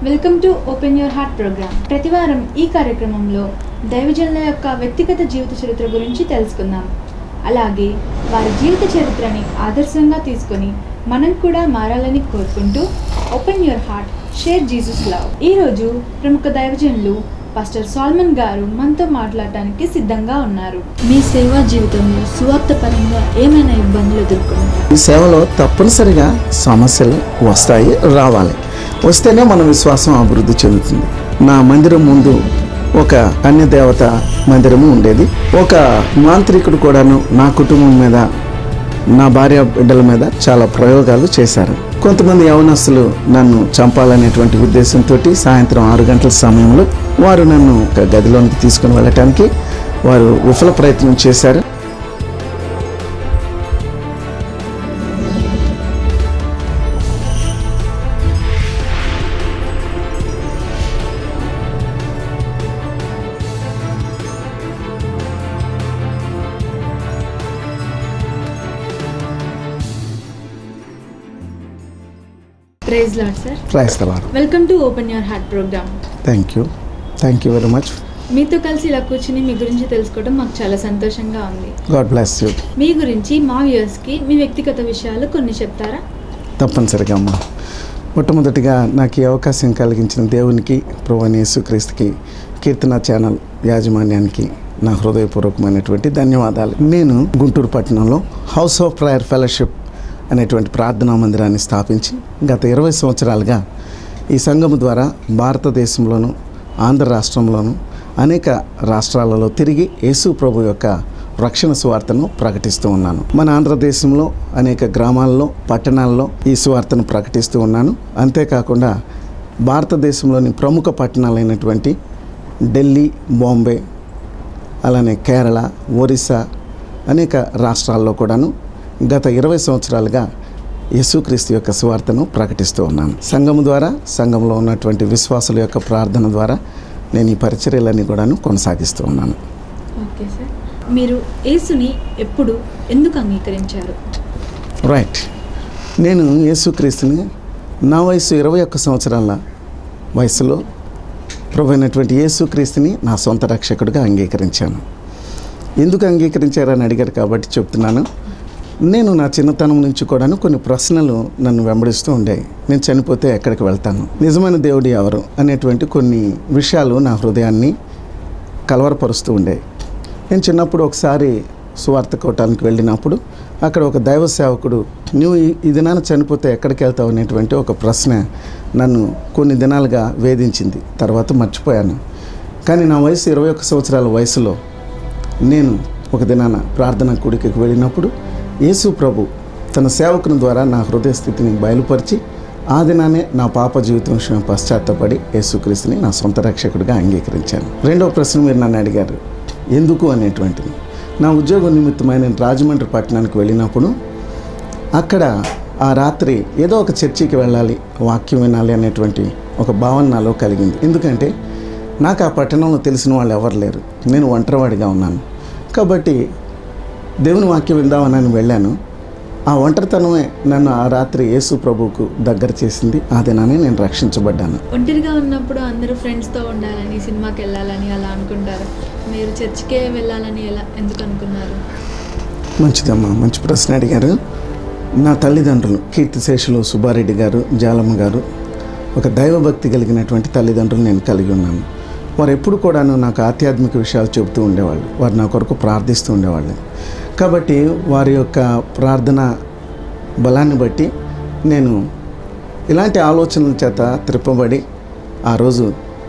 Welcome to open your heart programme ప్రతివారం ఈ కార్యక్రమంలో దైవజనుల యొక్క వ్యక్తిగత జీవిత చరిత్ర గురించి తెలుసుకుందాం అలాగే వారి జీవిత చరిత్రని ఆదర్శంగా తీసుకొని మనం కూడా మారాలని కోరుకుంటూ open your heart share Jesus love ఈరోజు ప్రముఖ దైవజనులు పాస్టర్ సాల్మన్ గారు మనతో మాట్లాడటానికి సిద్ధంగా ఉన్నారు మీ సేవా జీవితంలో సువార్త పరంగా ఏమైనా ఇబ్బందులు ఎదుర్కొన్నారు ఈ సేవలో తప్పనిసరిగా సమస్యలు వస్తాయి రావాలి వస్తేనే మన విశ్వాసం అభివృద్ధి చెందుతుంది నా మందిరం ముందు ఒక అన్య దేవత మందిరము ఉండేది ఒక మాంత్రికుడు కూడాను నా కుటుంబం మీద నా భార్య బిడ్డల మీద చాలా ప్రయోగాలు చేశారు కొంతమంది యవనస్తులు నన్ను చంపాలనేటువంటి ఉద్దేశంతో సాయంత్రం ఆరు గంటల సమయంలో వారు నన్ను ఒక గదిలోనికి తీసుకుని వెళ్ళటానికి వారు విఫల ప్రయత్నం చేశారు ప్రైజ్ లాడ్ సార్ క్రైస్తవారు welcome to open your heart programme thank you thank you very much మీతో కలిసి ఇలా కూర్చుని మీ గురించి తెలుసుకోవడం మాకు చాలా సంతోషంగా ఉంది గాడ్ బ్లెస్ యూ మీ గురించి మా వ్యూయర్స్కి మీ వ్యక్తిగత విషయాలు కొన్ని చెప్తారా తప్పనిసరిగా అమ్మా మొట్టమొదటిగా నాకు ఈ అవకాశం కలిగించిన దేవునికి ప్రభువైన యేసుక్రీస్తుకి కీర్తన ఛానల్ యాజమాన్యానికి నా హృదయపూర్వకమైనటువంటి ధన్యవాదాలు నేను గుంటూరు పట్టణంలో హౌస్ ఆఫ్ ప్రేయర్ ఫెలోషిప్ అనేటువంటి ప్రార్థనా మందిరాన్ని స్థాపించి గత ఇరవై సంవత్సరాలుగా ఈ సంఘము ద్వారా భారతదేశంలోను ఆంధ్ర రాష్ట్రంలోను అనేక రాష్ట్రాలలో తిరిగి యేసు ప్రభు యొక్క రక్షణ సువార్తను ప్రకటిస్తూ ఉన్నాను మన ఆంధ్రదేశంలో అనేక గ్రామాల్లో పట్టణాల్లో ఈ సువార్తను ప్రకటిస్తూ ఉన్నాను అంతేకాకుండా భారతదేశంలోని ప్రముఖ పట్టణాలైనటువంటి ఢిల్లీ బాంబే అలానే కేరళ ఒరిస్సా అనేక రాష్ట్రాల్లో కూడాను గత ఇరవై సంవత్సరాలుగా యేసుక్రీస్తు యొక్క సువార్తను ప్రకటిస్తూ ఉన్నాను సంఘము ద్వారా సంఘంలో ఉన్నటువంటి విశ్వాసుల యొక్క ప్రార్థన ద్వారా నేను ఈ పరిచర్యలన్నీ కూడాను కొనసాగిస్తూ ఉన్నాను ఓకే సార్ మీరు యేసుని ఎప్పుడు ఎందుకు అంగీకరించారు రైట్ నేను యేసుక్రీస్తుని నా వయసు ఇరవై ఒక్క సంవత్సరాల వయసులో ప్రభు అయినటువంటి యేసుక్రీస్తుని నా సొంత రక్షకుడిగా అంగీకరించాను ఎందుకు అంగీకరించారని అడిగారు కాబట్టి చెప్తున్నాను నేను నా చిన్నతనం నుంచి కూడాను కొన్ని ప్రశ్నలు నన్ను వెంబడిస్తూ ఉండేవి నేను చనిపోతే ఎక్కడికి వెళ్తాను నిజమైన దేవుడు ఎవరు అనేటువంటి కొన్ని విషయాలు నా హృదయాన్ని కలవరపరుస్తూ ఉండేవి నేను చిన్నప్పుడు ఒకసారి సువార్త కోటానికి వెళ్ళినప్పుడు అక్కడ ఒక దైవ సేవకుడు నువ్వు ఈ- ఈ దినాన చనిపోతే ఎక్కడికి వెళ్తావు అనేటువంటి ఒక ప్రశ్న నన్ను కొన్ని దినాలుగా వేధించింది తర్వాత మర్చిపోయాను కానీ నా వయసు ఇరవై ఒక్క సంవత్సరాల వయసులో నేను ఒక దినాన ప్రార్థన కూడికకి వెళ్ళినప్పుడు యేసు ప్రభు తన సేవకుని ద్వారా నా హృదయ స్థితిని బయలుపరిచి ఆ దినానే నా పాప జీవితం విషయం పశ్చాత్తపడి యేసుక్రీస్తుని నా సొంత రక్షకుడిగా అంగీకరించాను రెండవ ప్రశ్న మీరు నన్ను అడిగారు ఎందుకు అనేటువంటిది నా ఉద్యోగ నిమిత్తమై నేను రాజమండ్రి పట్టణానికి వెళ్ళినప్పుడు అక్కడ ఆ రాత్రి ఏదో ఒక చర్చికి వెళ్ళాలి వాక్యం వినాలి అనేటువంటి ఒక భావన నాలో కలిగింది ఎందుకంటే నాకు ఆ పట్టణంలో తెలిసిన వాళ్ళు ఎవరు లేరు నేను ఒంటరివాడిగా ఉన్నాను కాబట్టి దేవుని వాక్యం విందామని నేను వెళ్ళాను ఆ ఒంటరితనమే నన్ను ఆ రాత్రి యేసు ప్రభువుకు దగ్గర చేసింది ఆ దినానే నేను రక్షించబడ్డాను ఒంటరిగా ఉన్నప్పుడు అందరూ ఫ్రెండ్స్తో ఉండాలని సినిమాకి వెళ్ళాలని అలా అనుకుంటారు మీరు చర్చికే వెళ్ళాలని ఎలా ఎందుకు అనుకున్నారు మంచిదమ్మా మంచి ప్రశ్న అడిగారు నా తల్లిదండ్రులు కీర్తిశేషులు సుబ్బారెడ్డి గారు జాలమ్మ గారు ఒక దైవభక్తి కలిగినటువంటి తల్లిదండ్రులు నేను కలిగి ఉన్నాను వారు ఎప్పుడు కూడాను నాకు ఆధ్యాత్మిక విషయాలు చెబుతూ ఉండేవాళ్ళు వారు నా కొరకు ప్రార్థిస్తూ ఉండేవాళ్ళు కాబట్టి వారి యొక్క ప్రార్థన బలాన్ని బట్టి నేను ఇలాంటి ఆలోచనల చేత త్రిప్పబడి ఆ రోజు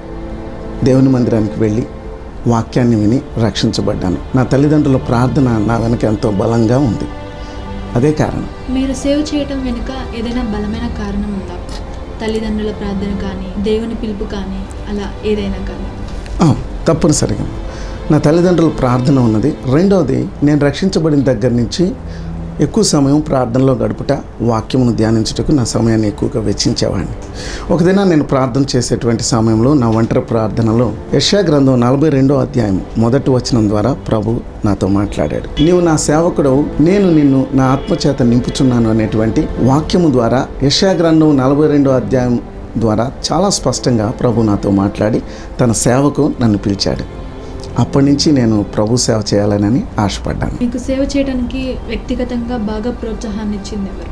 దేవుని మందిరానికి వెళ్ళి వాక్యాన్ని విని రక్షించబడ్డాను నా తల్లిదండ్రుల ప్రార్థన నా వెనక ఎంతో బలంగా ఉంది అదే కారణం మీరు సేవ్ చేయటం వెనుక ఏదైనా బలమైన కారణం ఉందా తల్లిదండ్రుల ప్రార్థన కానీ దేవుని పిలుపు కానీ అలా ఏదైనా కానీ ఆ, తప్పనిసరిగా నా తల్లిదండ్రుల ప్రార్థన ఉన్నది రెండవది నేను రక్షించబడిన దగ్గర నుంచి ఎక్కువ సమయం ప్రార్థనలో గడుపుట వాక్యమును ధ్యానించుటకు నా సమయాన్ని ఎక్కువగా వెచ్చించేవాడిని ఒక దిన నేను ప్రార్థన చేసేటువంటి సమయంలో నా ఒంటరి ప్రార్థనలో యశా గ్రంథం నలభై రెండో అధ్యాయం మొదటి వచనం ద్వారా ప్రభు నాతో మాట్లాడాడు నీవు నా సేవకుడు నేను నిన్ను నా ఆత్మచేత నింపుచున్నాను అనేటువంటి వాక్యము ద్వారా యశా గ్రంథం నలభై రెండో అధ్యాయం ద్వారా చాలా స్పష్టంగా ప్రభు నాతో మాట్లాడి తన సేవకు నన్ను పిలిచాడు అప్పటి నుంచి నేను ప్రభు సేవ చేయాలనని ఆశపడ్డాను మీకు సేవ చేయడానికి వ్యక్తిగతంగా బాగా ప్రోత్సాహాన్ని ఇచ్చింది ఎవరు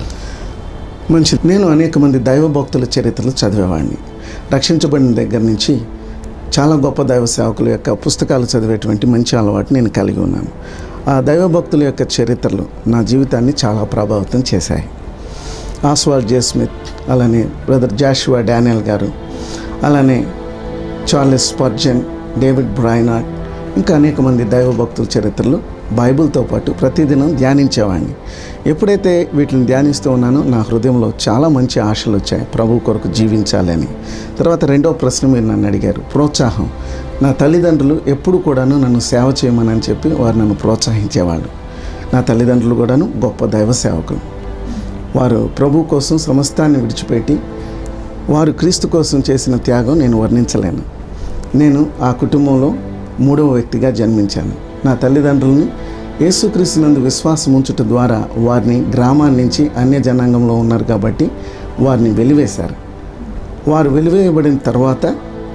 మంచిది నేను అనేక మంది దైవ భక్తుల చరిత్రలు చదివేవాడిని రక్షించబడిన దగ్గర నుంచి చాలా గొప్ప దైవ సేవకుల యొక్క పుస్తకాలు చదివేటువంటి మంచి అలవాటు నేను కలిగి ఉన్నాను ఆ దైవ భక్తుల యొక్క చరిత్రలు నా జీవితాన్ని చాలా ప్రభావితం చేశాయి ఆస్వాల్ జే స్మిత్ అలానే బ్రదర్ జాషువా డానియల్ గారు అలానే చార్లెస్ స్పర్జన్ డేవిడ్ బ్రైనాట్ ఇంకా అనేక మంది దైవ భక్తుల చరిత్రలు బైబిల్తో పాటు ప్రతిదినం ధ్యానించేవాడిని ఎప్పుడైతే వీటిని ధ్యానిస్తూ ఉన్నానో నా హృదయంలో చాలా మంచి ఆశలు వచ్చాయి ప్రభు కొరకు జీవించాలని తర్వాత రెండో ప్రశ్న మీరు నన్ను అడిగారు ప్రోత్సాహం నా తల్లిదండ్రులు ఎప్పుడు కూడాను నన్ను సేవ చేయమని చెప్పి వారు నన్ను ప్రోత్సహించేవాళ్ళు నా తల్లిదండ్రులు కూడాను గొప్ప దైవ సేవకులు వారు ప్రభు కోసం సమస్తాన్ని విడిచిపెట్టి వారు క్రీస్తు కోసం చేసిన త్యాగం నేను వర్ణించలేను నేను ఆ కుటుంబంలో మూడవ వ్యక్తిగా జన్మించాను నా తల్లిదండ్రులని యేసుక్రీస్తునందు విశ్వాసం ఉంచుట ద్వారా వారిని గ్రామాల నుంచి అన్య జనాంగంలో ఉన్నారు కాబట్టి వారిని వెలివేశారు వారు వెలివేయబడిన తర్వాత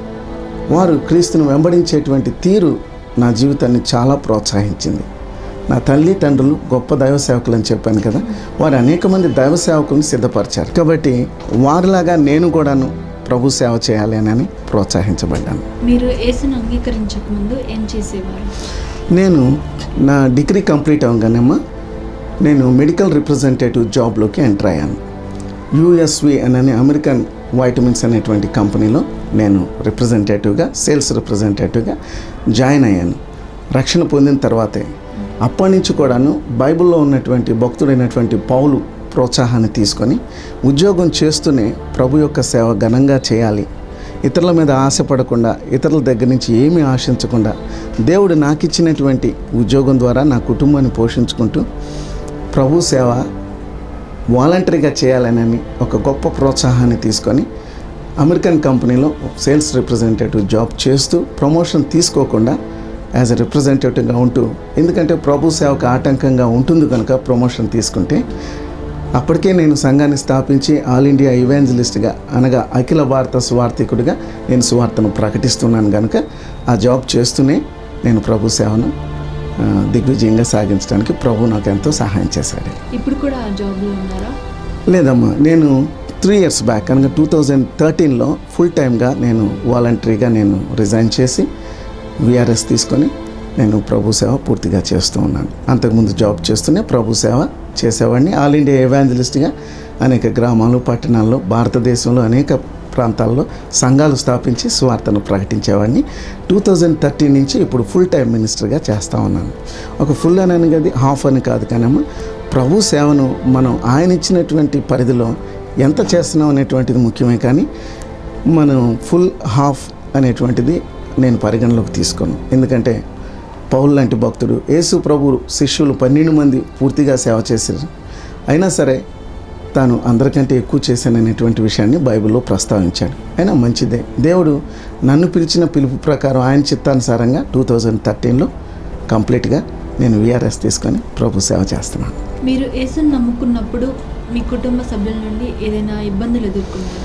వారు క్రీస్తును వెంబడించేటువంటి తీరు నా జీవితాన్ని చాలా ప్రోత్సహించింది నా తల్లి తండ్రులు గొప్ప దైవ సేవకులు అని చెప్పాను కదా వారు అనేక మంది దైవ సేవకులను సిద్ధపరిచారు కాబట్టి వారిలాగా నేను కూడాను ప్రభు సేవ చేయాలి అని ప్రోత్సహించబడ్డాను మీరు యేసును అంగీకరించక ముందు ఏం చేసేవారు నేను నా డిగ్రీ కంప్లీట్ అవ్వగానేమ్మా నేను మెడికల్ రిప్రజెంటేటివ్ జాబ్లోకి ఎంటర్ అయ్యాను యూఎస్వి అనే అమెరికన్ వైటమిన్స్ అనేటువంటి కంపెనీలో నేను రిప్రజెంటేటివ్గా సేల్స్ రిప్రజెంటేటివ్గా జాయిన్ అయ్యాను రక్షణ పొందిన తర్వాతే అప్పటి నుంచి కూడాను బైబిల్లో ఉన్నటువంటి భక్తుడైనటువంటి పౌలు ప్రోత్సాహాన్ని తీసుకొని ఉద్యోగం చేస్తూనే ప్రభు యొక్క సేవ ఘనంగా చేయాలి ఇతరుల మీద ఆశపడకుండా ఇతరుల దగ్గర నుంచి ఏమీ ఆశించకుండా దేవుడు నాకు ఇచ్చినటువంటి ఉద్యోగం ద్వారా నా కుటుంబాన్ని పోషించుకుంటూ ప్రభు సేవ వాలంటరీగా చేయాలని ఒక గొప్ప ప్రోత్సాహాన్ని తీసుకొని అమెరికన్ కంపెనీలో సేల్స్ రిప్రజెంటేటివ్ జాబ్ చేస్తూ ప్రమోషన్ తీసుకోకుండా యాజ్ ఎ రిప్రజెంటేటివ్గా ఉంటూ ఎందుకంటే ప్రభు సేవకు ఆటంకంగా ఉంటుంది కనుక ప్రమోషన్ తీసుకుంటే అప్పటికే నేను సంఘాన్ని స్థాపించి ఆల్ ఇండియా ఇవాంజలిస్ట్గా అనగా అఖిల భారత సువార్థికుడిగా నేను సువార్తను ప్రకటిస్తున్నాను కనుక ఆ జాబ్ చేస్తూనే నేను ప్రభు సేవను ఆ, దిగ్విజయంగా సాగించడానికి ప్రభు నాకు ఎంతో సహాయం చేశాడు ఇప్పుడు కూడా ఆ జాబ్లో ఉన్నారా లేదమ్మా నేను త్రీ ఇయర్స్ బ్యాక్ అనగా టూ థౌజండ్ థర్టీన్లో ఫుల్ టైమ్గా నేను వాలంటరీగా నేను రిజైన్ చేసి విఆర్ఎస్ తీసుకొని నేను ప్రభు సేవ పూర్తిగా చేస్తూ ఉన్నాను అంతకుముందు జాబ్ చేస్తూనే ప్రభు సేవ చేసేవాడిని ఆల్ ఇండియా ఎవాంజలిస్ట్గా అనేక గ్రామాలు పట్టణాల్లో భారతదేశంలో అనేక ప్రాంతాల్లో సంఘాలు స్థాపించి స్వార్థను ప్రకటించేవాడిని టూ థౌజండ్ థర్టీన్ నుంచి ఇప్పుడు ఫుల్ టైం మినిస్టర్గా చేస్తూ ఉన్నాను ఒక ఫుల్ అని అనేది హాఫ్ అని కాదు కానమ్మా ప్రభు సేవను మనం ఆయన ఇచ్చినటువంటి పరిధిలో ఎంత చేస్తున్నాం అనేటువంటిది ముఖ్యమే కానీ మనం ఫుల్ హాఫ్ అనేటువంటిది నేను పరిగణలోకి తీసుకోను ఎందుకంటే పౌలు లాంటి భక్తుడు యేసు ప్రభు శిష్యులు పన్నెండు మంది పూర్తిగా సేవ చేశారు అయినా సరే తాను అందరికంటే ఎక్కువ చేశాననేటువంటి విషయాన్ని బైబిల్లో ప్రస్తావించాడు అయినా మంచిదే దేవుడు నన్ను పిలిచిన పిలుపు ప్రకారం ఆయన చిత్తానుసారంగా టూ థౌజండ్ థర్టీన్లో కంప్లీట్గా నేను విఆర్ఎస్ తీసుకొని ప్రభు సేవ చేస్తున్నాను మీరు యేసును నమ్ముకున్నప్పుడు మీ కుటుంబ సభ్యుల నుండి ఏదైనా ఇబ్బందులు ఎదుర్కొన్నారా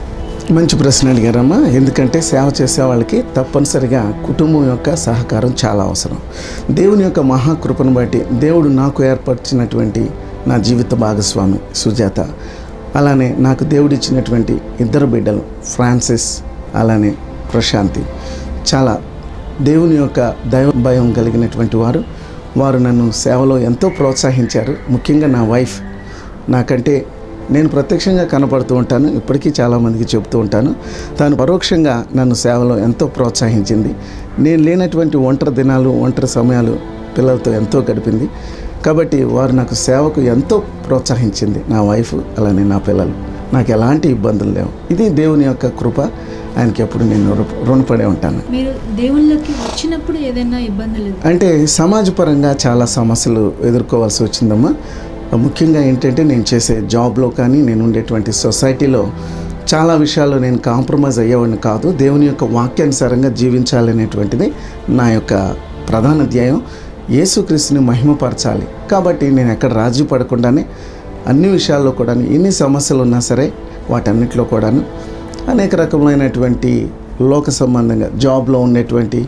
మంచి ప్రశ్న అడిగారమ్మా ఎందుకంటే సేవ చేసే వాళ్ళకి తప్పనిసరిగా కుటుంబం యొక్క సహకారం చాలా అవసరం దేవుని యొక్క మహాకృపను బట్టి దేవుడు నాకు ఏర్పరిచినటువంటి నా జీవిత భాగస్వామి సుజాత అలానే నాకు దేవుడిచ్చినటువంటి ఇద్దరు బిడ్డలు ఫ్రాన్సిస్ అలానే ప్రశాంతి చాలా దేవుని యొక్క దైవ భయం కలిగినటువంటి వారు వారు నన్ను సేవలో ఎంతో ప్రోత్సహించారు ముఖ్యంగా నా వైఫ్ నాకంటే నేను ప్రత్యక్షంగా కనపడుతూ ఉంటాను ఇప్పటికీ చాలామందికి చెప్తూ ఉంటాను తాను పరోక్షంగా నన్ను సేవలో ఎంతో ప్రోత్సహించింది నేను లేనటువంటి ఒంటరి దినాలు ఒంటరి సమయాలు పిల్లలతో ఎంతో గడిపింది కాబట్టి వారు నాకు సేవకు ఎంతో ప్రోత్సహించింది నా వైఫ్ అలానే నా పిల్లలు నాకు ఎలాంటి ఇబ్బందులు లేవు ఇది దేవుని యొక్క కృప ఆయనకి ఎప్పుడు నేను రు- రుణపడే ఉంటాను మీరు దేవుళ్ళకి వచ్చినప్పుడు ఏదైనా ఇబ్బందులు ఎదు- అంటే సమాజపరంగా చాలా సమస్యలు ఎదుర్కోవాల్సి వచ్చిందమ్మా ముఖ్యంగా ఏంటంటే నేను చేసే జాబ్లో కానీ నేను ఉండేటువంటి సొసైటీలో చాలా విషయాల్లో నేను కాంప్రమైజ్ అయ్యేవాడిని కాదు దేవుని యొక్క వాక్యానుసారంగా జీవించాలనేటువంటిది నా యొక్క ప్రధాన ధ్యేయం యేసుక్రీస్తుని మహిమపరచాలి కాబట్టి నేను ఎక్కడ రాజీ పడకుండానే అన్ని విషయాల్లో కూడా ఎన్ని సమస్యలు ఉన్నా సరే వాటన్నిటిలో కూడాను అనేక రకములైనటువంటి లోక సంబంధంగా జాబ్లో ఉండేటువంటి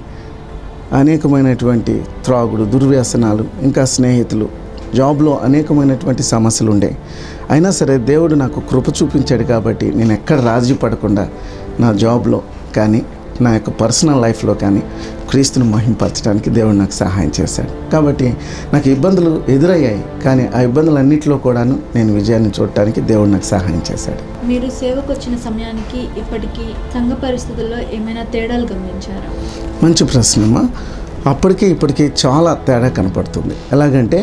అనేకమైనటువంటి త్రాగుడు దుర్వ్యసనాలు ఇంకా స్నేహితులు జాబ్లో అనేకమైనటువంటి సమస్యలు ఉండే అయినా సరే దేవుడు నాకు కృప చూపించాడు కాబట్టి నేను ఎక్కడ రాజీ పడకుండా నా జాబ్లో కానీ నా యొక్క పర్సనల్ లైఫ్లో కానీ క్రీస్తుని మహింపరచడానికి దేవుడు నాకు సహాయం చేశాడు కాబట్టి నాకు ఇబ్బందులు ఎదురయ్యాయి కానీ ఆ ఇబ్బందులన్నింటిలో కూడాను నేను విజయాన్ని చూడటానికి దేవుడు నాకు సహాయం చేశాడు మీరు సేవకు వచ్చిన సమయానికి ఇప్పటికీ సంఘ పరిస్థితుల్లో ఏమైనా తేడాలు గమనించారా మంచి ప్రశ్నమ్మా అప్పటికి ఇప్పటికీ చాలా తేడా కనపడుతుంది ఎలాగంటే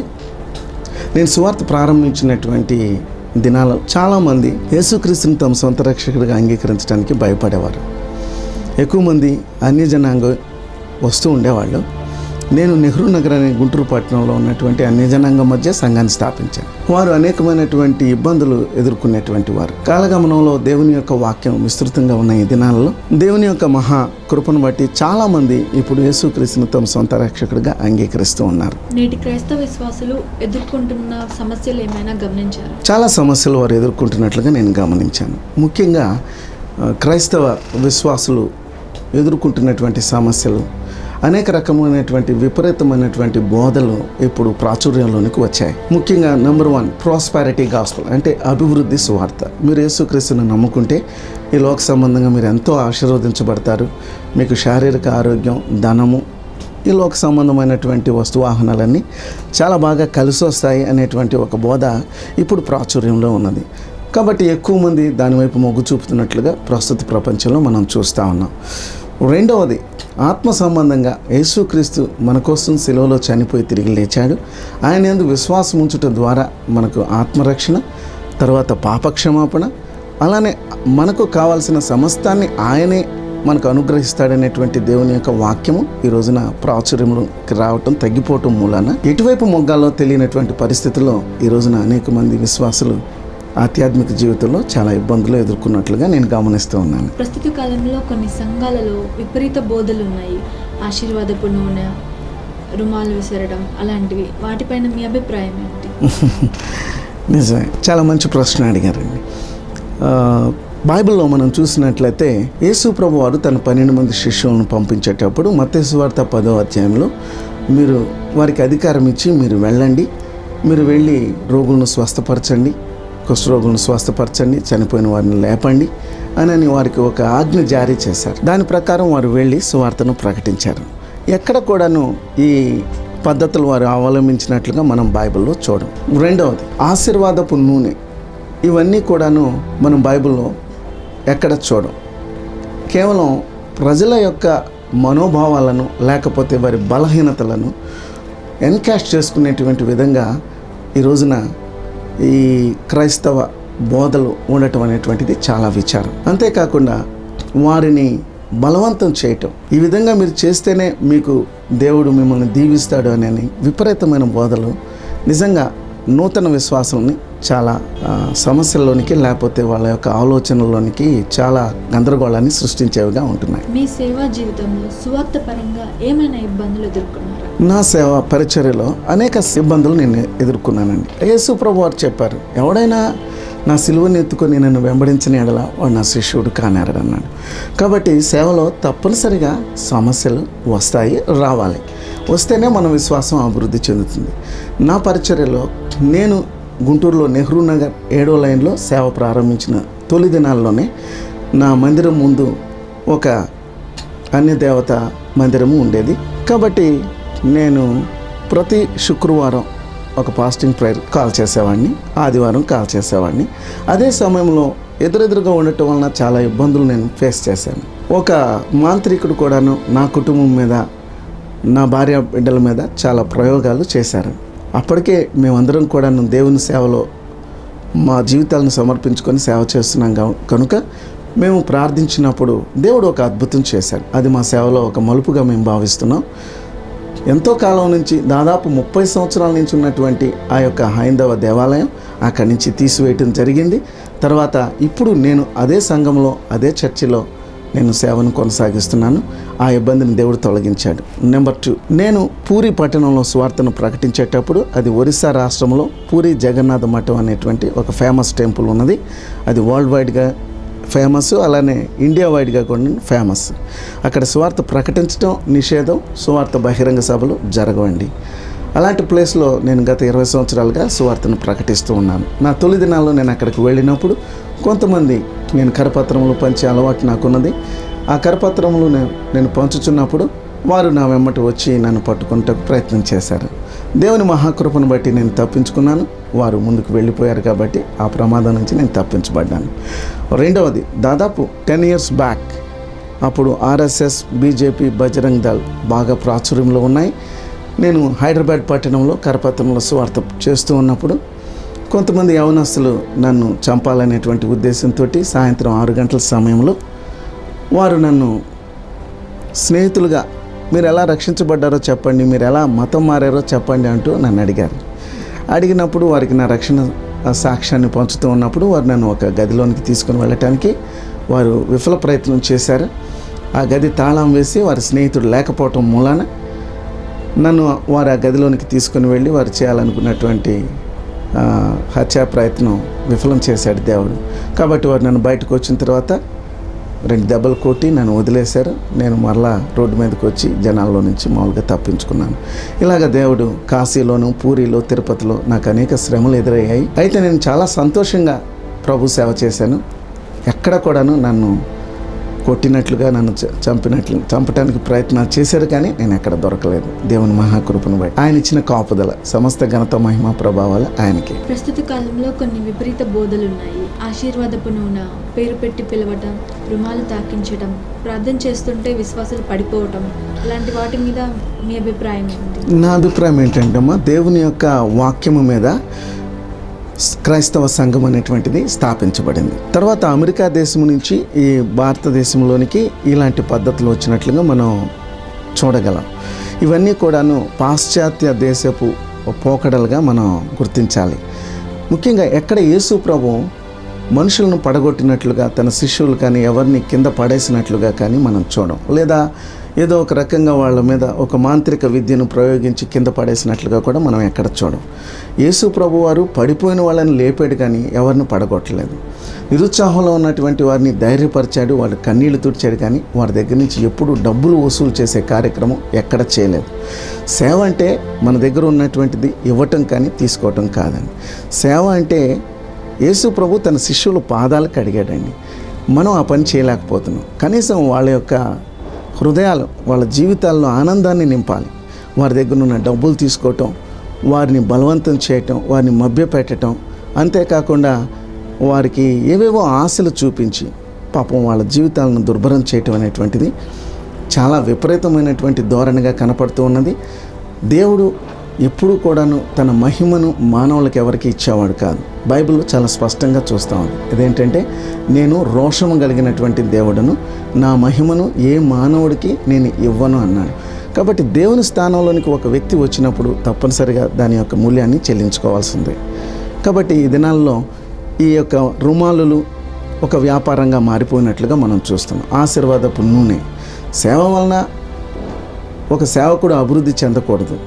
నేను సువార్త ప్రారంభించినటువంటి దినాలలో చాలామంది యేసుక్రీస్తుని తమ సొంత రక్షకుడిగా అంగీకరించడానికి భయపడేవారు ఎక్కువ మంది అన్య జనాంగం వస్తూ ఉండేవాళ్ళు నేను నెహ్రూ నగర్ అనే గుంటూరు పట్టణంలో ఉన్నటువంటి అన్య జనాంగం మధ్య సంఘాన్ని స్థాపించాను వారు అనేకమైనటువంటి ఇబ్బందులు ఎదుర్కొనేటువంటి వారు కాలగమనంలో దేవుని యొక్క వాక్యం విస్తృతంగా ఉన్న ఈ దినాలలో దేవుని యొక్క మహా కృపను బట్టి చాలామంది ఇప్పుడు యేసుక్రీస్తుని తమ సొంత రక్షకుడిగా అంగీకరిస్తూ ఉన్నారు నేటి క్రైస్తవ విశ్వాసులు ఎదుర్కొంటున్న సమస్యలు ఏమైనా గమనించారా చాలా సమస్యలు వారు ఎదుర్కొంటున్నట్లుగా నేను గమనించాను ముఖ్యంగా ఆ, క్రైస్తవ విశ్వాసులు ఎదుర్కొంటున్నటువంటి సమస్యలు అనేక రకమైనటువంటి విపరీతమైనటువంటి బోధలు ఇప్పుడు ప్రాచుర్యంలోనికి వచ్చాయి ముఖ్యంగా నెంబర్ వన్ ప్రాస్పారిటీ గాస్పల్ అంటే అభివృద్ధి సువార్త మీరు యేసుక్రీస్తుని నమ్ముకుంటే ఈ లోక సంబంధంగా మీరు ఎంతో ఆశీర్వదించబడతారు మీకు శారీరక ఆరోగ్యం ధనము ఈ లోక సంబంధమైనటువంటి వస్తువాహనాలన్నీ చాలా బాగా కలిసి వస్తాయి అనేటువంటి ఒక బోధ ఇప్పుడు ప్రాచుర్యంలో ఉన్నది కాబట్టి ఎక్కువ మంది దానివైపు మొగ్గు చూపుతున్నట్లుగా ప్రస్తుత ప్రపంచంలో మనం చూస్తూ ఉన్నాం రెండవది ఆత్మ సంబంధంగా యేసుక్రీస్తు మన కోసం సెలవులో చనిపోయి తిరిగి లేచాడు ఆయన ఎందు విశ్వాసం ఉంచుట ద్వారా మనకు ఆత్మరక్షణ తర్వాత పాపక్షమాపణ అలానే మనకు కావాల్సిన సమస్తాన్ని ఆయనే మనకు అనుగ్రహిస్తాడనేటువంటి దేవుని యొక్క వాక్యము ఈ రోజున ప్రాచుర్యంలోకి రావటం తగ్గిపోవటం మూలాన ఎటువైపు మొగ్గాలో తెలియనటువంటి పరిస్థితుల్లో ఈ రోజున అనేక మంది విశ్వాసులు ఆధ్యాత్మిక జీవితంలో చాలా ఇబ్బందులు ఎదుర్కొన్నట్లుగా నేను గమనిస్తూ ఉన్నాను ప్రస్తుత కాలంలో కొన్ని సంఘాలలో విపరీత బోధలు ఉన్నాయి ఆశీర్వాదపు నూనె రుమాలు విసరడం అలాంటివి వాటిపైన మీ అభిప్రాయం ఏంటి నిజమే చాలా మంచి ప్రశ్న అడిగారండి ఆ, బైబిల్లో మనం చూసినట్లయితే యేసు ప్రభు వారు తన పన్నెండు మంది శిష్యులను పంపించేటప్పుడు మత్తేసు వార్త పదో అధ్యాయంలో మీరు వారికి అధికారం ఇచ్చి మీరు వెళ్ళండి మీరు వెళ్ళి రోగులను స్వస్థపరచండి కుష్ఠరోగులను స్వస్థపరచండి చనిపోయిన వారిని లేపండి అని అని వారికి ఒక ఆజ్ఞ జారీ చేశారు దాని ప్రకారం వారు వెళ్ళి సువార్తను ప్రకటించారు ఎక్కడ కూడాను ఈ పద్ధతులు వారు అవలంబించినట్లుగా మనం బైబిల్లో చూడం రెండవది ఆశీర్వాదపు నూనె ఇవన్నీ కూడాను మనం బైబిల్లో ఎక్కడ చూడం కేవలం ప్రజల యొక్క మనోభావాలను లేకపోతే వారి బలహీనతలను ఎన్కాష్ చేసుకునేటువంటి విధంగా ఈ రోజున ఈ క్రైస్తవ బోధలు ఉండటం అనేటువంటిది చాలా విచారం అంతేకాకుండా వారిని బలవంతం చేయటం ఈ విధంగా మీరు చేస్తేనే మీకు దేవుడు మిమ్మల్ని దీవిస్తాడు అని విపరీతమైన బోధలు నిజంగా నూతన విశ్వాసాలని చాలా ఆ, సమస్యల్లోనికి లేకపోతే వాళ్ళ యొక్క ఆలోచనల్లోనికి చాలా గందరగోళాన్ని సృష్టించేవిగా ఉంటున్నాయి మీ సేవా జీవితంలో సువార్త పరంగా ఏమైనా ఇబ్బందులు ఎదుర్కొన్నారా నా సేవ పరిచర్యలో అనేక ఇబ్బందులు నేను ఎదుర్కొన్నానండి యేసు ప్రభు వారు చెప్పారు ఎవడైనా నా సిలువని ఎత్తుకొని నన్ను వెంబడించిన ఎడల వాడు నా శిష్యుడు కానేరడు అన్నాడు కాబట్టి సేవలో తప్పనిసరిగా సమస్యలు వస్తాయి రావాలి వస్తేనే మన విశ్వాసం అభివృద్ధి చెందుతుంది నా పరిచర్యలో నేను గుంటూరులో నెహ్రూ నగర్ ఏడో లైన్లో సేవ ప్రారంభించిన తొలి దినాల్లోనే నా మందిరం ముందు ఒక అన్య దేవత మందిరము ఉండేది కాబట్టి నేను ప్రతి శుక్రవారం ఒక ఫాస్టింగ్ ప్రేయర్ కాల్ చేసేవాడిని ఆదివారం కాల్ చేసేవాడిని అదే సమయంలో ఎదురెదురుగా ఉండటం వలన చాలా ఇబ్బందులు నేను ఫేస్ చేశాను ఒక మాంత్రికుడు కూడాను నా కుటుంబం మీద నా భార్య బిడ్డల మీద చాలా ప్రయోగాలు చేశారు అప్పటికే మేమందరం కూడాను దేవుని సేవలో మా జీవితాలను సమర్పించుకొని సేవ చేస్తున్నాం గా- కనుక మేము ప్రార్థించినప్పుడు దేవుడు ఒక అద్భుతం చేశాడు అది మా సేవలో ఒక మలుపుగా మేము భావిస్తున్నాం ఎంతో కాలం నుంచి దాదాపు ముప్పై సంవత్సరాల నుంచి ఉన్నటువంటి ఆ యొక్క హైందవ దేవాలయం అక్కడి నుంచి తీసివేయటం జరిగింది తర్వాత ఇప్పుడు నేను అదే సంఘంలో అదే చర్చిలో నేను సేవను కొనసాగిస్తున్నాను ఆ ఇబ్బందిని దేవుడు తొలగించాడు నెంబర్ టూ నేను పూరి పట్టణంలో స్వార్థను ప్రకటించేటప్పుడు అది ఒరిస్సా రాష్ట్రంలో పూరి జగన్నాథ మఠం అనేటువంటి ఒక ఫేమస్ టెంపుల్ ఉన్నది అది వరల్డ్ వైడ్గా ఫేమస్ అలానే ఇండియా వైడ్గా కూడా ఫేమస్ అక్కడ సువార్త ప్రకటించడం నిషేధం సువార్త బహిరంగ సభలు జరగవండి అలాంటి ప్లేస్లో నేను గత ఇరవై సంవత్సరాలుగా సువార్తను ప్రకటిస్తూ ఉన్నాను నా తొలి దినాల్లో నేను అక్కడికి వెళ్ళినప్పుడు కొంతమంది నేను కరపత్రములు పంచే అలవాటు నాకున్నది ఆ కరపత్రములు నేను నేను పంచుచున్నప్పుడు వారు నా వెంబటి వచ్చి నన్ను పట్టుకుంటకు ప్రయత్నం చేశారు దేవుని మహాకృపను బట్టి నేను తప్పించుకున్నాను వారు ముందుకు వెళ్ళిపోయారు కాబట్టి ఆ ప్రమాదం నుంచి నేను తప్పించబడ్డాను రెండవది దాదాపు టెన్ ఇయర్స్ బ్యాక్ అప్పుడు ఆర్ఎస్ఎస్ బీజేపీ బజరంగ్ దళ్ బాగా ప్రాచుర్యంలో ఉన్నాయి నేను హైదరాబాద్ పట్టణంలో కరపత్రంలో స్వార్థ చేస్తూ ఉన్నప్పుడు కొంతమంది యవనస్తులు నన్ను చంపాలనేటువంటి ఉద్దేశంతో సాయంత్రం ఆరు గంటల సమయంలో వారు నన్ను స్నేహితులుగా మీరు ఎలా రక్షించబడ్డారో చెప్పండి మీరు ఎలా మతం మారారో చెప్పండి అంటూ నన్ను అడిగారు అడిగినప్పుడు వారికి నా రక్షణ ఆ సాక్ష్యాన్ని పంచుతూ ఉన్నప్పుడు వారు నన్ను ఒక గదిలోనికి తీసుకుని వెళ్ళటానికి వారు విఫల ప్రయత్నం చేశారు ఆ గది తాళం వేసి వారి స్నేహితుడు లేకపోవటం మూలాన నన్ను వారు ఆ గదిలోనికి తీసుకుని వెళ్ళి వారు చేయాలనుకున్నటువంటి ఆ, హత్యా ప్రయత్నం విఫలం చేశాడు దేవుడు కాబట్టి వారు నన్ను బయటకు వచ్చిన తర్వాత రెండు దెబ్బలు కొట్టి నన్ను వదిలేశారు నేను మరలా రోడ్డు మీదకి వచ్చి జనాల్లో నుంచి మామూలుగా తప్పించుకున్నాను ఇలాగ దేవుడు కాశీలోను పూరిలో తిరుపతిలో నాకు అనేక శ్రమలు ఎదురయ్యాయి అయితే నేను చాలా సంతోషంగా ప్రభు సేవ చేశాను ఎక్కడ కూడాను నన్ను కొట్టినట్లుగా నన్ను చ- చంపినట్లు చంపడానికి ప్రయత్నాలు చేశారు కానీ నేను ఎక్కడ దొరకలేదు దేవుని మహాకృపను బట్టి ఆయన ఇచ్చిన కాపుదల సమస్త ఘనత మహిమ ప్రభావాలు ఆయనకి ప్రస్తుత కాలంలో కొన్ని విపరీత బోధలు ఉన్నాయి ఆశీర్వాదపు నూనె పేరు పెట్టి పిలవటం రుమాలు తాకించటం ప్రార్థన చేస్తుంటే విశ్వాసాలు పడిపోవటం ఇలాంటి వాటి మీద మీ అభిప్రాయం ఏంటి నా అభిప్రాయం ఏంటంటే అమ్మా దేవుని యొక్క వాక్యము మీద క్రైస్తవ సంఘం అనేటువంటిది స్థాపించబడింది తర్వాత అమెరికా దేశం నుంచి ఈ భారతదేశంలోనికి ఇలాంటి పద్ధతులు వచ్చినట్లుగా మనం చూడగలం ఇవన్నీ కూడాను పాశ్చాత్య దేశపు పోకడలుగా మనం గుర్తించాలి ముఖ్యంగా ఎక్కడ యేసు ప్రభు మనుషులను పడగొట్టినట్లుగా తన శిష్యులు కానీ ఎవరిని కింద పడేసినట్లుగా కానీ మనం చూడం లేదా ఏదో ఒక రకంగా వాళ్ళ మీద ఒక మాంత్రిక విద్యను ప్రయోగించి కింద పడేసినట్లుగా కూడా మనం ఎక్కడ చూడం యేసు ప్రభు వారు పడిపోయిన వాళ్ళని లేపాడు కానీ ఎవరిని పడగొట్టలేదు నిరుత్సాహంలో ఉన్నటువంటి వారిని ధైర్యపరిచాడు వాళ్ళ కన్నీళ్లు తుడిచాడు కానీ వారి దగ్గర నుంచి ఎప్పుడు డబ్బులు వసూలు చేసే కార్యక్రమం ఎక్కడ చేయలేదు సేవ అంటే మన దగ్గర ఉన్నటువంటిది ఇవ్వటం కానీ తీసుకోవటం కాదండి సేవ అంటే యేసు ప్రభు తన శిష్యుల పాదాలు కడిగాడండి మనం ఆ పని చేయలేకపోతున్నాం కనీసం వాళ్ళ యొక్క హృదయాలు వాళ్ళ జీవితాల్లో ఆనందాన్ని నింపాలి వారి దగ్గర ఉన్న డబ్బులు తీసుకోవటం వారిని బలవంతం చేయటం వారిని మభ్యపెట్టడం అంతేకాకుండా వారికి ఏవేవో ఆశలు చూపించి పాపం వాళ్ళ జీవితాలను దుర్భరం చేయటం అనేటువంటిది చాలా విపరీతమైనటువంటి ధోరణిగా కనపడుతూ ఉన్నది దేవుడు ఎప్పుడూ కూడాను తన మహిమను మానవులకు ఎవరికి ఇచ్చేవాడు కాదు బైబిల్లో చాలా స్పష్టంగా చూస్తా ఉంది ఇదేంటంటే నేను రోషము కలిగినటువంటి దేవుడను నా మహిమను ఏ మానవుడికి నేను ఇవ్వను అన్నాడు కాబట్టి దేవుని స్థానంలోనికి ఒక వ్యక్తి వచ్చినప్పుడు తప్పనిసరిగా దాని యొక్క మూల్యాన్ని చెల్లించుకోవాల్సిందే కాబట్టి ఈ దినాల్లో ఈ యొక్క రుమాలులు ఒక వ్యాపారంగా మారిపోయినట్లుగా మనం చూస్తున్నాం ఆశీర్వాదపు నూనె సేవ వలన ఒక సేవకుడు అభివృద్ధి చెందకూడదు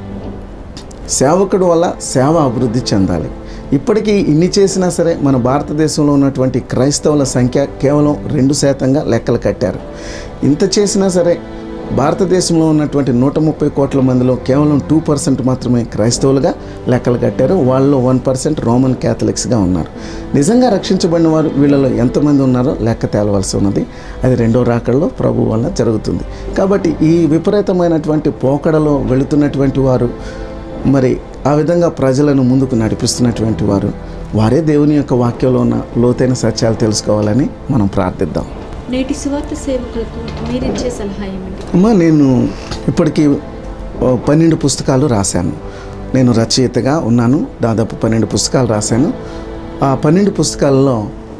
సేవకుడు వల్ల సేవ అభివృద్ధి చెందాలి ఇప్పటికీ ఇన్ని చేసినా సరే మన భారతదేశంలో ఉన్నటువంటి క్రైస్తవుల సంఖ్య కేవలం రెండు శాతంగా లెక్కలు కట్టారు ఇంత చేసినా సరే భారతదేశంలో ఉన్నటువంటి నూట ముప్పై కోట్ల మందిలో కేవలం టూ పర్సెంట్ మాత్రమే క్రైస్తవులుగా లెక్కలు కట్టారు వాళ్ళలో వన్ పర్సెంట్ రోమన్ క్యాథలిక్స్గా ఉన్నారు నిజంగా రక్షించబడిన వారు వీళ్ళలో ఎంతమంది ఉన్నారో లెక్క తేలవలసి ఉన్నది అది రెండో రాకడలో ప్రభు వల్ల జరుగుతుంది కాబట్టి ఈ విపరీతమైనటువంటి పోకడలో వెళుతున్నటువంటి వారు మరి ఆ విధంగా ప్రజలను ముందుకు నడిపిస్తున్నటువంటి వారు వారే దేవుని యొక్క వాక్యంలో ఉన్న లోతైన సత్యాలు తెలుసుకోవాలని మనం ప్రార్థిద్దాం నేటి సువార్త సేవకులకు మీరిచ్చే సలహా ఏమిటి అమ్మా నేను ఇప్పటికీ ఓ పన్నెండు పుస్తకాలు రాశాను నేను రచయితగా ఉన్నాను దాదాపు పన్నెండు పుస్తకాలు రాశాను ఆ పన్నెండు పుస్తకాలలో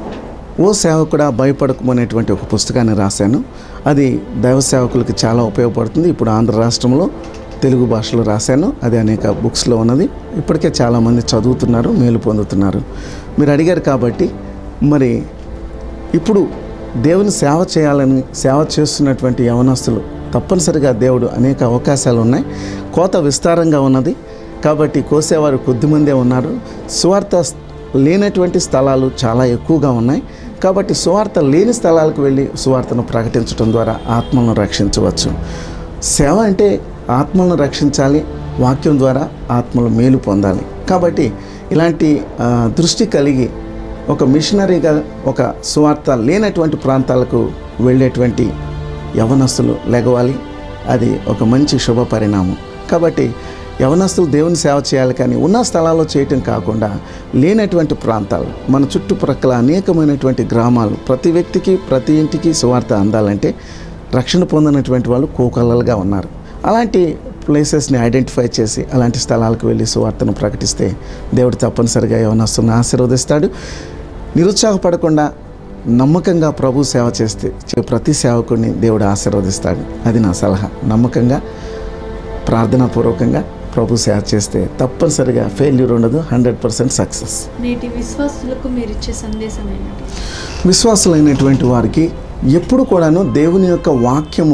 ఓ సేవకుడా భయపడకమనేటువంటి ఒక పుస్తకాన్ని రాశాను అది దైవ సేవకులకి చాలా ఉపయోగపడుతుంది ఇప్పుడు ఆంధ్ర రాష్ట్రంలో తెలుగు భాషలో రాశాను అది అనేక బుక్స్లో ఉన్నది ఇప్పటికే చాలామంది చదువుతున్నారు మేలు పొందుతున్నారు మీరు అడిగారు కాబట్టి మరి ఇప్పుడు దేవుని సేవ చేయాలని సేవ చేస్తున్నటువంటి యవనస్తులు తప్పనిసరిగా దేవుడు అనేక అవకాశాలు ఉన్నాయి కోత విస్తారంగా ఉన్నది కాబట్టి కోసేవారు కొద్దిమందే ఉన్నారు స్వార్థ లేనటువంటి స్థలాలు చాలా ఎక్కువగా ఉన్నాయి కాబట్టి సువార్త లేని స్థలాలకు వెళ్ళి సువార్తను ప్రకటించడం ద్వారా ఆత్మలను రక్షించవచ్చు సేవ అంటే ఆత్మలను రక్షించాలి వాక్యం ద్వారా ఆత్మలు మేలు పొందాలి కాబట్టి ఇలాంటి ఆ, దృష్టి కలిగి ఒక మిషనరీగా ఒక సువార్త లేనటువంటి ప్రాంతాలకు వెళ్ళేటువంటి యవనస్తులు లెగవాలి అది ఒక మంచి శుభ పరిణామం కాబట్టి యవనస్తులు దేవుని సేవ చేయాలి కానీ ఉన్న స్థలాల్లో చేయటం కాకుండా లేనటువంటి ప్రాంతాలు మన చుట్టుప్రక్కల అనేకమైనటువంటి గ్రామాలు ప్రతి వ్యక్తికి ప్రతి ఇంటికి సువార్త అందాలంటే రక్షణ పొందినటువంటి వాళ్ళు కోకల్లలుగా ఉన్నారు అలాంటి ప్లేసెస్ని ఐడెంటిఫై చేసి అలాంటి స్థలాలకు వెళ్ళి సువార్తను ప్రకటిస్తే దేవుడు తప్పనిసరిగా యవనస్తులను ఆశీర్వదిస్తాడు నిరుత్సాహపడకుండా నమ్మకంగా ప్రభు సేవ చేస్తే చే- ప్రతి సేవకుడిని దేవుడు ఆశీర్వదిస్తాడు అది నా సలహా నమ్మకంగా ప్రార్థనాపూర్వకంగా ప్రభు సేవ చేస్తే తప్పనిసరిగా ఫెయిల్యూర్ ఉండదు హండ్రెడ్ పర్సెంట్ సక్సెస్ నేటి విశ్వాసులకు మీరు ఇచ్చే సందేశం ఏంటి విశ్వాసులైనటువంటి వారికి ఎప్పుడు కూడాను దేవుని యొక్క వాక్యము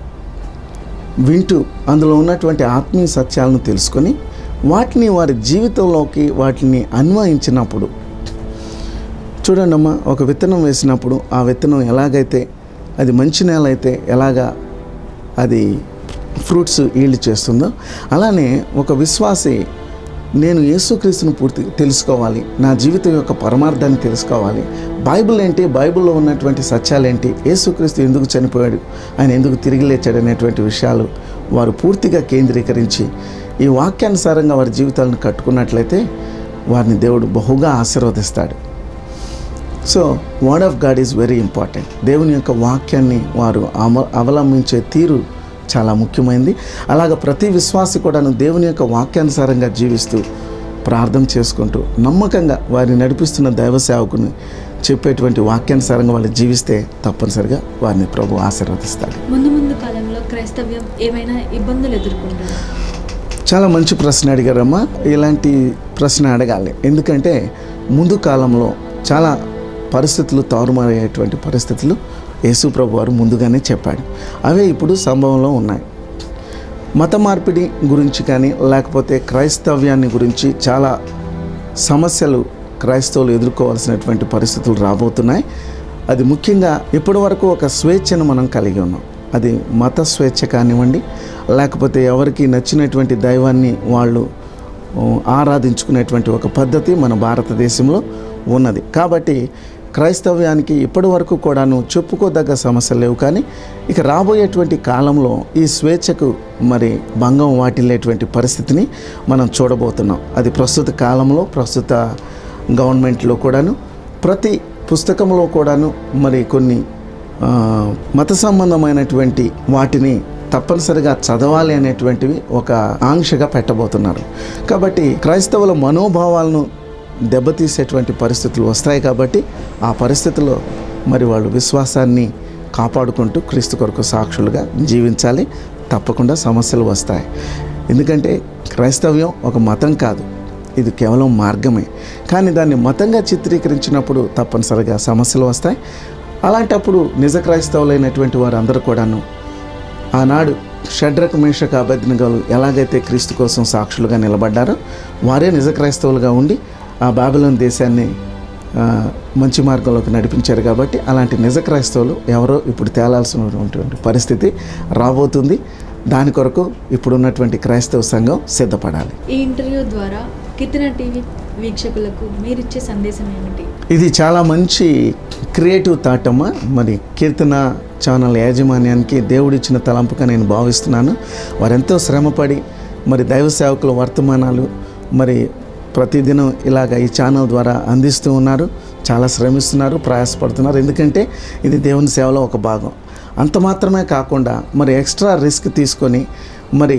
వింటూ అందులో ఉన్నటువంటి ఆత్మీయ సత్యాలను తెలుసుకొని వాటిని వారి జీవితంలోకి వాటిని అన్వయించినప్పుడు చూడండమ్మా ఒక విత్తనం వేసినప్పుడు ఆ విత్తనం ఎలాగైతే అది మంచి నేల అయితే ఎలాగా అది ఫ్రూట్స్ ఈల్డ్ చేస్తుందో అలానే ఒక విశ్వాసి నేను యేసుక్రీస్తుని పూర్తి తెలుసుకోవాలి నా జీవితం యొక్క పరమార్థాన్ని తెలుసుకోవాలి బైబిల్ ఏంటి బైబిల్లో ఉన్నటువంటి సత్యాలు ఏంటి యేసుక్రీస్తు ఎందుకు చనిపోయాడు ఆయన ఎందుకు తిరిగి లేచాడు అనేటువంటి విషయాలు వారు పూర్తిగా కేంద్రీకరించి ఈ వాక్యానుసారంగా వారి జీవితాలను కట్టుకున్నట్లయితే వారిని దేవుడు బహుగా ఆశీర్వదిస్తాడు so word of God is very important దేవుని యొక్క వాక్యాన్ని వారు అమ అవలంబించే తీరు చాలా ముఖ్యమైనది అలాగ ప్రతి విశ్వాసి కూడాను దేవుని యొక్క వాక్యానుసారంగా జీవిస్తూ ప్రార్థన చేసుకుంటూ నమ్మకంగా వారిని నడిపిస్తున్న దైవ సేవకుని చెప్పేటువంటి వాక్యానుసారంగా వాళ్ళు జీవిస్తే తప్పనిసరిగా వారిని ప్రభు ఆశీర్వదిస్తాడు ముందు ముందు కాలంలో క్రైస్తవ్యం ఏమైనా ఇబ్బందులు ఎదుర్కొంటారు చాలా మంచి ప్రశ్న అడిగారమ్మా ఇలాంటి ప్రశ్న అడగాలి ఎందుకంటే ముందు కాలంలో చాలా పరిస్థితులు తారుమారయ్యేటువంటి పరిస్థితులు యేసు ప్రభు వారు ముందుగానే చెప్పాడు అవే ఇప్పుడు సంభవంలో ఉన్నాయి మత మార్పిడి గురించి కానీ లేకపోతే క్రైస్తవ్యాన్ని గురించి చాలా సమస్యలు క్రైస్తవులు ఎదుర్కోవాల్సినటువంటి పరిస్థితులు రాబోతున్నాయి అది ముఖ్యంగా ఇప్పటి వరకు ఒక స్వేచ్ఛను మనం కలిగి ఉన్నాం అది మత స్వేచ్ఛ కానివ్వండి లేకపోతే ఎవరికి నచ్చినటువంటి దైవాన్ని వాళ్ళు ఆ, ఆరాధించుకునేటువంటి ఒక పద్ధతి మన భారతదేశంలో ఉన్నది కాబట్టి క్రైస్తవ్యానికి ఇప్పటి వరకు కూడాను చెప్పుకోదగ్గ సమస్యలు లేవు కానీ ఇక రాబోయేటువంటి కాలంలో ఈ స్వేచ్ఛకు మరి భంగం వాటిల్లేటువంటి పరిస్థితిని మనం చూడబోతున్నాం అది ప్రస్తుత కాలంలో ప్రస్తుత గవర్నమెంట్లో కూడాను ప్రతి పుస్తకంలో కూడాను మరి కొన్ని ఆ, మత సంబంధమైనటువంటి వాటిని తప్పనిసరిగా చదవాలి అనేటువంటివి ఒక ఆంక్షగా పెట్టబోతున్నారు కాబట్టి క్రైస్తవుల మనోభావాలను దెబ్బతీసేటువంటి పరిస్థితులు వస్తాయి కాబట్టి ఆ పరిస్థితుల్లో మరి వాళ్ళు విశ్వాసాన్ని కాపాడుకుంటూ క్రీస్తు కొరకు సాక్షులుగా జీవించాలి తప్పకుండా సమస్యలు వస్తాయి ఎందుకంటే క్రైస్తవ్యం ఒక మతం కాదు ఇది కేవలం మార్గమే కానీ దాన్ని మతంగా చిత్రీకరించినప్పుడు తప్పనిసరిగా సమస్యలు వస్తాయి అలాంటప్పుడు నిజ క్రైస్తవులైనటువంటి వారందరూ కూడాను ఆనాడు షడ్రక్ మేషక అభ్యర్థనగాలు ఎలాగైతే క్రీస్తు కోసం సాక్షులుగా నిలబడ్డారో వారే నిజ క్రైస్తవులుగా ఉండి ఆ బాబిలోన్ దేశాన్ని ఆ, మంచి మార్గంలోకి నడిపించారు కాబట్టి అలాంటి నిజ క్రైస్తవులు ఎవరో ఇప్పుడు తేలాల్సినటువంటి పరిస్థితి రాబోతుంది దాని కొరకు ఇప్పుడున్నటువంటి క్రైస్తవ సంఘం సిద్ధపడాలి ఈ ఇంటర్వ్యూ ద్వారా కీర్తన టీవీ వీక్షకులకు మీరిచ్చే సందేశం ఏమిటి ఇది చాలా మంచి క్రియేటివ్ థాట్ అమ్మ మరి కీర్తన ఛానల్ యాజమాన్యానికి దేవుడిచ్చిన తలంపుగా నేను భావిస్తున్నాను వారెంతో శ్రమపడి మరి దైవ సేవకుల వర్తమానాలు మరి ప్రతిదినం ఇలాగ ఈ ఛానల్ ద్వారా అందిస్తూ ఉన్నారు చాలా శ్రమిస్తున్నారు ప్రయాసపడుతున్నారు ఎందుకంటే ఇది దేవుని సేవలో ఒక భాగం అంత మాత్రమే కాకుండా మరి ఎక్స్ట్రా రిస్క్ తీసుకొని మరి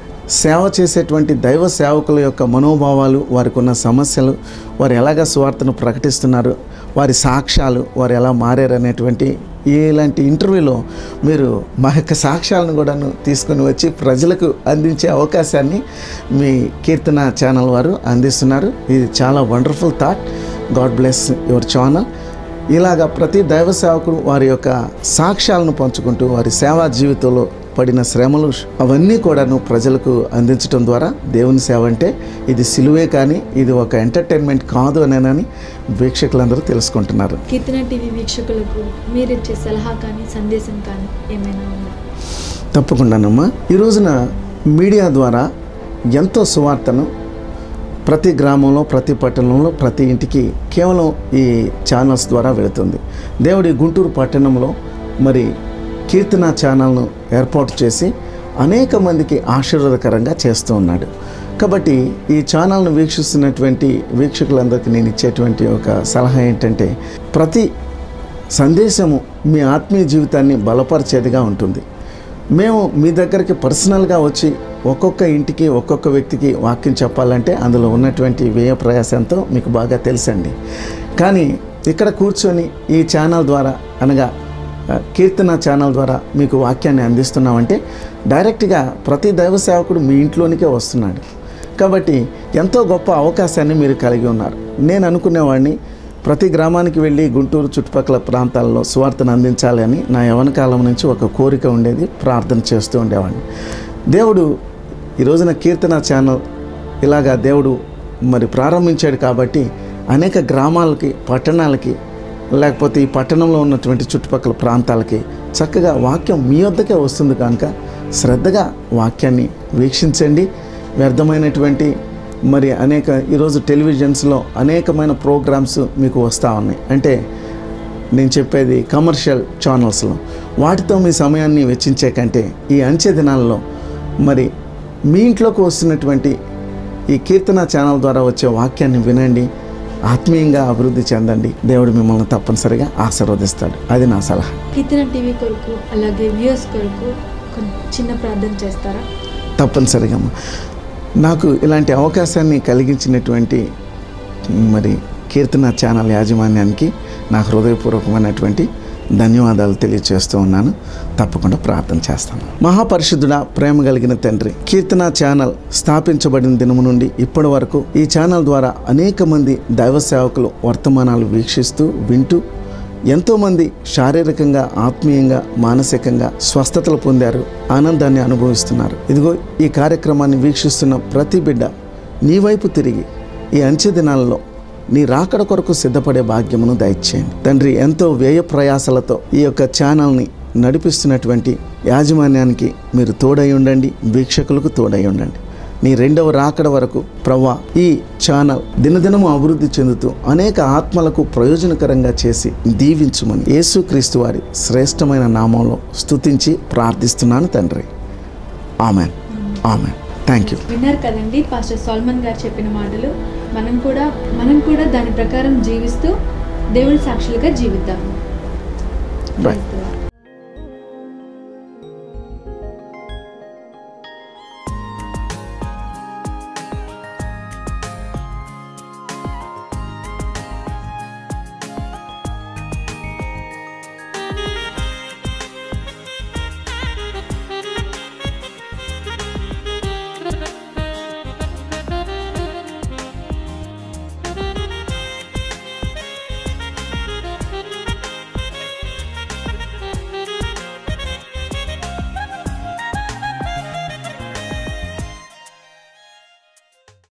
సేవ చేసేటువంటి దైవ సేవకుల యొక్క మనోభావాలు వారికి ఉన్న సమస్యలు వారు ఎలాగ స్వార్థను ప్రకటిస్తున్నారు వారి సాక్ష్యాలు వారు ఎలా మారారు అనేటువంటి ఇలాంటి ఇంటర్వ్యూలో మీరు మా యొక్క సాక్ష్యాలను కూడాను తీసుకొని వచ్చి ప్రజలకు అందించే అవకాశాన్ని మీ కీర్తన ఛానల్ వారు అందిస్తున్నారు ఇది చాలా wonderful thought God bless your channel ఇలాగా ప్రతి దైవ సేవకుడు వారి యొక్క సాక్ష్యాలను పంచుకుంటూ వారి సేవా జీవితంలో పడిన శ్రమలు అవన్నీ కూడాను ప్రజలకు అందించడం ద్వారా దేవుని సేవ అంటే ఇది సిలువే కానీ ఇది ఒక ఎంటర్టైన్మెంట్ కాదు అనేనని వీక్షకులందరూ తెలుసుకుంటున్నారు కీర్తన టీవీ వీక్షకులకు మీరిచ్చే సలహా కానీ సందేశం కానీ ఏమైనా ఉందా తప్పకుండానమ్మా ఈ రోజున మీడియా ద్వారా ఎంతో సువార్తను ప్రతి గ్రామంలో ప్రతి పట్టణంలో ప్రతి ఇంటికి కేవలం ఈ ఛానల్స్ ద్వారా వెళుతుంది దేవుడి గుంటూరు పట్టణంలో మరి కీర్తన ఛానల్ను ఏర్పాటు చేసి అనేక మందికి ఆశీర్వాదకరంగా చేస్తూ ఉన్నాడు కాబట్టి ఈ ఛానల్ను వీక్షిస్తున్నటువంటి వీక్షకులందరికీ నేను ఇచ్చేటువంటి ఒక సలహా ఏంటంటే ప్రతి సందేశము మీ ఆత్మీయ జీవితాన్ని బలపరిచేదిగా ఉంటుంది మేము మీ దగ్గరికి పర్సనల్గా వచ్చి ఒక్కొక్క ఇంటికి ఒక్కొక్క వ్యక్తికి వాక్యం చెప్పాలంటే అందులో ఉన్నటువంటి వ్యయ ప్రయాసంతో మీకు బాగా తెలుసండి కానీ ఇక్కడ కూర్చొని ఈ ఛానల్ ద్వారా అనగా ఆ, కీర్తన ఛానల్ ద్వారా మీకు వాక్యాన్ని అందిస్తున్నామంటే డైరెక్ట్గా ప్రతి దైవ సేవకుడు మీ ఇంట్లోనికే వస్తున్నాడు కాబట్టి ఎంతో గొప్ప అవకాశాన్ని మీరు కలిగి ఉన్నారు నేను అనుకునేవాడిని ప్రతి గ్రామానికి వెళ్ళి గుంటూరు చుట్టుపక్కల ప్రాంతాల్లో సువార్తను అందించాలి అని నా యవన కాలం నుంచి ఒక కోరిక ఉండేది ప్రార్థన చేస్తూ ఉండేవాడిని దేవుడు ఈ రోజున కీర్తన ఛానల్ ఇలాగా దేవుడు మరి ప్రారంభించాడు కాబట్టి అనేక గ్రామాలకి పట్టణాలకి లేకపోతే ఈ పట్టణంలో ఉన్నటువంటి చుట్టుపక్కల ప్రాంతాలకి చక్కగా వాక్యం మీ వద్దకే వస్తుంది కనుక శ్రద్ధగా వాక్యాన్ని వీక్షించండి వ్యర్థమైనటువంటి మరి అనేక ఈరోజు టెలివిజన్స్లో అనేకమైన ప్రోగ్రామ్స్ మీకు వస్తూ ఉన్నాయి అంటే నేను చెప్పేది కమర్షియల్ ఛానల్స్లో వాటితో మీ సమయాన్ని వెచ్చించే కంటే ఈ అంచె దినాల్లో మరి మీ ఇంట్లోకి వస్తున్నటువంటి ఈ కీర్తన ఛానల్ ద్వారా వచ్చే వాక్యాన్ని వినండి ఆత్మీయంగా అభివృద్ధి చెందండి దేవుడు మిమ్మల్ని తప్పనిసరిగా ఆశీర్వదిస్తాడు అది నా సలహా కీర్తన టీవీ కొరకు అలాగే వ్యూయర్స్ కొరకు కొంచెం చిన్న ప్రార్థన చేస్తారా తప్పనిసరిగా అమ్మ. నాకు ఇలాంటి అవకాశాన్ని కలిగించినటువంటి మరి కీర్తన ఛానల్ యాజమాన్యానికి నా హృదయపూర్వకమైనటువంటి ధన్యవాదాలు తెలియచేస్తూ ఉన్నాను తప్పకుండా ప్రార్థన చేస్తాను మహాపరిశుద్ధుడ ప్రేమ కలిగిన తండ్రి కీర్తన ఛానల్ స్థాపించబడిన దినము నుండి ఇప్పటి వరకు ఈ ఛానల్ ద్వారా అనేక మంది దైవ సేవకులు వర్తమానాలు వీక్షిస్తూ వింటూ ఎంతోమంది శారీరకంగా ఆత్మీయంగా మానసికంగా స్వస్థతలు పొందారు ఆనందాన్ని అనుభవిస్తున్నారు ఇదిగో ఈ కార్యక్రమాన్ని వీక్షిస్తున్న ప్రతి బిడ్డ నీ వైపు తిరిగి ఈ అంచె దినాలలో నీ రాకడ కొరకు సిద్ధపడే భాగ్యమును దయచేయండి తండ్రి ఎంతో వ్యయ ప్రయాసలతో ఈ యొక్క ఛానల్ని నడిపిస్తున్నటువంటి యాజమాన్యానికి మీరు తోడై ఉండండి వీక్షకులకు తోడై ఉండండి నీ రెండవ రాకడ వరకు ప్రవ్వా ఈ ఛానల్ దినదినము అభివృద్ధి చెందుతూ అనేక ఆత్మలకు ప్రయోజనకరంగా చేసి దీవించుమని యేసుక్రీస్తు వారి శ్రేష్టమైన నామంలో స్తుతించి ప్రార్థిస్తున్నాను తండ్రి ఆమెన్ ఆమెన్ థ్యాంక్ యూ విన్నారు కదండి పాస్టర్ సాల్మన్ గారు చెప్పిన మాటలు మనం కూడా మనం కూడా దాని ప్రకారం జీవిస్తూ దేవుడి సాక్షులుగా జీవిద్దాం Right. Praise the Lord.